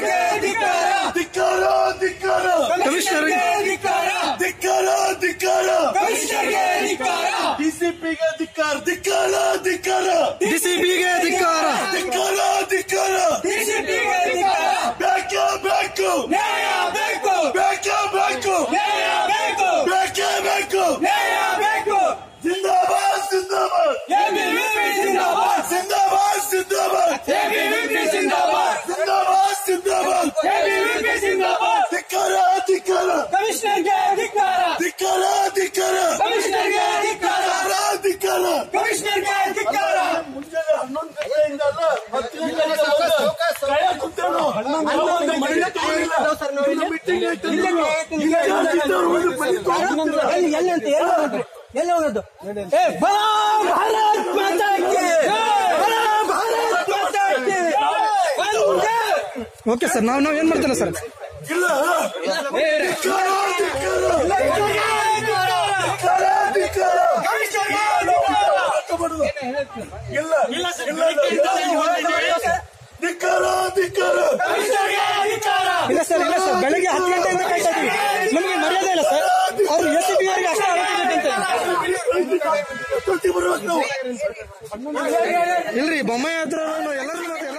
ಕಮಿಷನರ್ಗೆ ಧಿಕ್ಕಾರ ಧಿಕ್ಕಾರ ಧಿಕ್ಕಾರ ಕಮಿಷನರ್ಗೆ ಧಿಕ್ಕಾರ ಧಿಕ್ಕಾರ ಧಿಕ್ಕಾರ ಕಮಿಷನರ್ಗೆ ಧಿಕ್ಕಾರ ಡಿಸಿಪಿಗೆ ಧಿಕ್ಕಾರ ಧಿಕ್ಕಾರ ಧಿಕ್ಕಾರ ಡಿಸಿಪಿಗೆ ಧಿಕ್ಕಾರ ಧಿಕ್ಕಾರ ಧಿಕ್ಕಾರ ಡಿಸಿಪಿಗೆ ಧಿಕ್ಕಾರ ಬೇಕೇ ಬೇಕು ನ್ಯಾಯ ಬೇಕು ಬೇಕೇ ಬೇಕು ನ್ಯಾಯ ಬೇಕು ಬೇಕೇ ಬೇಕು ನ್ಯಾಯ ಬೇಕು ಜಿಂದಾಬಾದ್ ಜಿಂದಾಬಾದ್ ಎಬಿವಿಪಿ ಜಿಂದಾಬಾದ್ ಜಿಂದಾಬಾದ್ ಜಿಂದಾಬಾದ್ ಎಬಿವಿಪಿ ಜಿಂದಾಬಾದ್ ಜಿಂದಾಬಾದ್ ಜಿಂದಾಬಾದ್ ಎಬಿವಿಪಿ ಜಿಂದಾಬಾದ್ ಧಿಕ್ಕಾರ ಧಿಕ್ಕಾರ ಕಮಿಷನರ್ಗೆ ಧಿಕ್ಕಾರ ಧಿಕ್ಕಾರ ಧಿಕ್ಕಾರ ಕಮಿಷನರ್ಗೆ ಧಿಕ್ಕಾರ ಧಿಕ್ಕಾರ ಕಮಿಷನರ್ಗೆ ಧಿಕ್ಕಾರ ಮುಂಜಾನೆ ಹನ್ನೊಂದು ಗಂಟೆಯಿಂದ ಅಲ್ಲ ಹತ್ತು ಗಂಟೆಯಿಂದ ಕೈಯ ಕುತ್ತೇನು ಹನ್ನೊಂದು ಮನೆಗೆ ತಗೊಂಡಿಲ್ಲ ಇನ್ನು ಮೀಟಿಂಗ್ ಐತೆ ಅಂದ್ರು. ಈಗ ಯಾರಿದ್ದಾರೆ ಒಂದು ಮನೆ ತಗೊಂಡಿಲ್ಲ. ಎಲ್ಲಿ ಎಲ್ಲಿ ಅಂತ ಎಲ್ಲಿ ಹೋಗೋದು ಎಲ್ಲಿ ಹೋಗೋದು ಏ ಬಲ ಭಾರತ್ ಮಾತಾ ಕಿ ಬಲ ಭಾರತ್ ಮಾತಾ ಕಿ ಒಂದೇ ಓಕೆ ಸರ್ ನಾವು ನಾವು ಏನ್ ಮಾಡ್ತಿಲ್ಲ ಸರ್ ಇಲ್ಲ ಧಿಕ್ಕಾರ ಧಿಕ್ಕಾರ ಧಿಕ್ಕಾರ ಧಿಕ್ಕಾರ ಮಾತಾಡೋದು. ಇಲ್ಲ ಇಲ್ಲ ಧಿಕ್ಕಾರ ಧಿಕ್ಕಾರ ಇಲ್ಲ ಸರ್ ಇಲ್ಲ ಸರ್ ಬೆಳಗ್ಗೆ ಹತ್ತು ಗಂಟೆಯಿಂದ ಕಾಯ್ತಾ ಇದೀವಿ ನಮಗೆ ಮರ್ಯಾದೆ ಇಲ್ಲ ಸರ್ ಅವ್ರು ಎಸ್ ಪಿ ಅವರಿಗೆ ಅಷ್ಟೇ ಆರೋಗ್ಯ ಬರ್ಬೇಕು ನಾವು ಇಲ್ರಿ ಬೊಮ್ಮಾಯಿ ಹತ್ರ ಎಲ್ಲರಿಗೂ